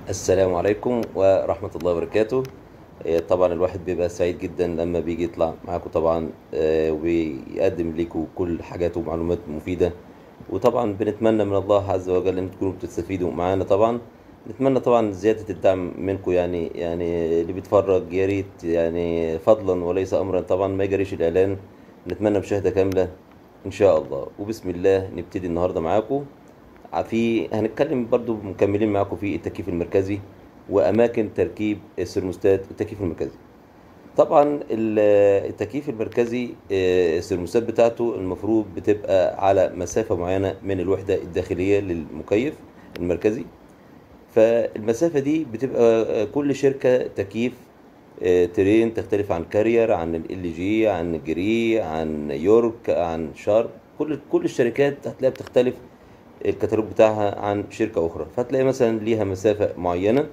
السلام عليكم ورحمة الله وبركاته آه، طبعا الواحد بيبقى سعيد جدا لما بيجي يطلع معاكم طبعا آه، ويقدم لكم كل حاجات ومعلومات مفيدة وطبعا بنتمنى من الله عز وجل ان تكونوا بتستفيدوا معانا طبعا نتمنى طبعا زيادة الدعم منكم يعني يعني اللي بيتفرج يا ريت يعني فضلا وليس امرا طبعا ما يجريش الاعلان نتمنى مشاهدة كاملة ان شاء الله وبسم الله نبتدي النهارده معاكم في هنتكلم برضو مكملين معاكم في التكييف المركزي واماكن تركيب السيرموستات التكييف المركزي طبعا ال- التكييف المركزي آه، السيرموستات بتاعته المفروض بتبقى على مسافة معينة من الوحدة الداخلية للمكيف المركزي فالمسافة دي بتبقى آه، كل شركة تكييف آه، ترين تختلف عن كارير عن ال جي عن جري عن يورك عن شارب كل كل الشركات هتلاقيها بتختلف الكتالوج بتاعها عن شركة أخرى فهتلاقي مثلا ليها مسافة معينة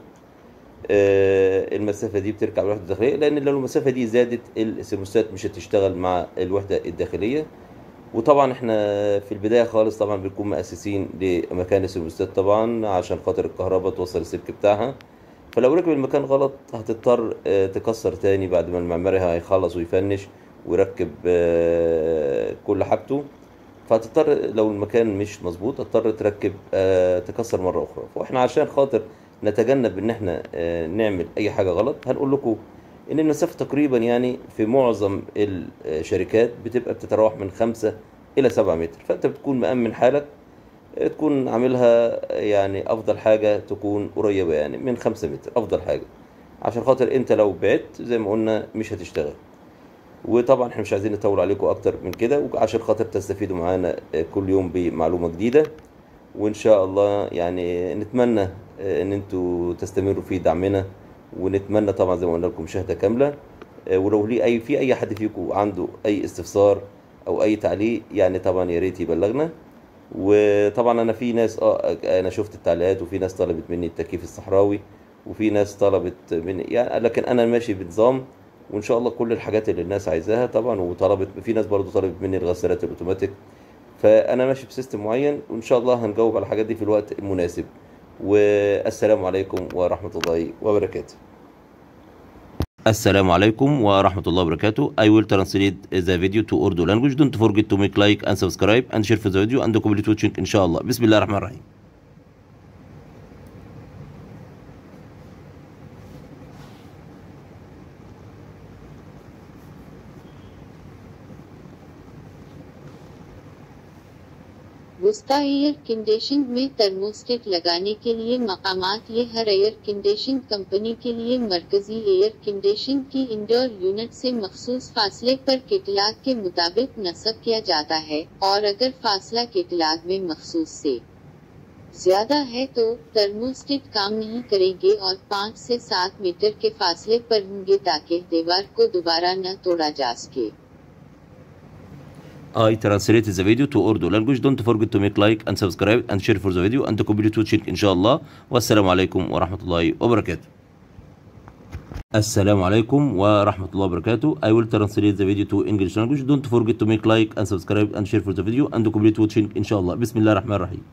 آه، المسافة دي بتركب الوحدة الداخلية لأن لو المسافة دي زادت السيرموستات مش هتشتغل مع الوحدة الداخلية وطبعا احنا في البداية خالص طبعا بنكون مؤسسين لمكان السيرموستات طبعا عشان خاطر الكهرباء توصل السلك بتاعها فلو ركب المكان غلط هتضطر آه، تكسر تاني بعد ما المعماري هيخلص ويفنش ويركب آه، كل حاجته فهتضطر لو المكان مش مظبوط هتضطر تركب آه، تكسر مرة أخرى فاحنا عشان خاطر نتجنب إن احنا آه، نعمل أي حاجة غلط هنقول لكم إن المسافة تقريبا يعني في معظم الشركات بتبقى بتتراوح من خمسة إلى سبعة متر فأنت بتكون مأمن حالك آه، تكون عاملها يعني أفضل حاجة تكون قريبة يعني من خمسة متر أفضل حاجة عشان خاطر أنت لو بعدت زي ما قلنا مش هتشتغل وطبعا احنا مش عايزين نطول عليكم اكتر من كده وعشان خاطر تستفيدوا معانا آه، كل يوم بمعلومة جديدة وان شاء الله يعني نتمنى آه، ان انتوا تستمروا في دعمنا ونتمنى طبعا زي ما قلنا لكم مشاهدة كاملة آه، ولو ليه اي في اي حد فيكم عنده اي استفسار او اي تعليق يعني طبعا يا ريت يبلغنا وطبعا انا في ناس اه انا شفت التعليقات وفي ناس طلبت مني التكييف الصحراوي وفي ناس طلبت مني يعني لكن انا ماشي بنظام وان شاء الله كل الحاجات اللي الناس عايزاها طبعا وطلبت في ناس برضو طلبت مني الغسالات الاوتوماتيك فانا ماشي بسيستم معين وان شاء الله هنجاوب على الحاجات دي في الوقت المناسب والسلام عليكم ورحمة الله وبركاته السلام عليكم ورحمة الله وبركاته I will translate the video to Urdu language don't forget to make like and subscribe and share for the video and complete watching إن شاء الله بسم الله الرحمن الرحيم वुस्ता air condition में thermostat लगाने के लिए मकामात ये हर air condition company के लिए मरकजी एयर कंडीशन की इंडोर यूनिट से मखसूस फासले पर केटलाग के मुताबिक नस्ब किया जाता है और अगर फासला केटलाग में मखसूस से ज्यादा है तो थर्मोस्टेट काम नहीं करेंगे और पाँच से सात मीटर के फासले पर होंगे ताकि दीवार को दोबारा न तोड़ा जा सके I translate the video to Urdu language. Don't forget to make like and subscribe and share for the video and complete watching إن شاء الله. والسلام عليكم ورحمة الله وبركاته. السلام عليكم ورحمة الله وبركاته. I will translate the video to English language. Don't forget to make like and subscribe and share for the video and complete watching إن شاء الله. بسم الله الرحمن الرحيم.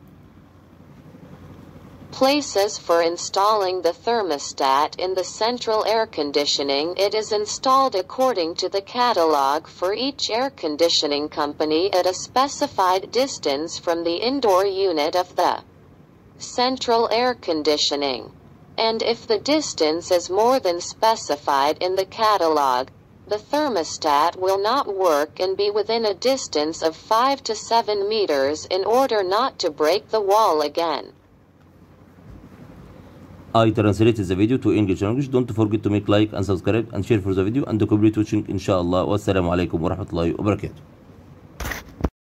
Places for installing the thermostat in the central air conditioning It is installed according to the catalog for each air conditioning company at a specified distance from the indoor unit of the central air conditioning. And if the distance is more than specified in the catalog, the thermostat will not work and be within a distance of 5 to 7 meters in order not to break the wall again. I translated the video to English language. Don't forget to make like and subscribe and share for the video and complete watching إن شاء الله. والسلام عليكم ورحمة الله وبركاته.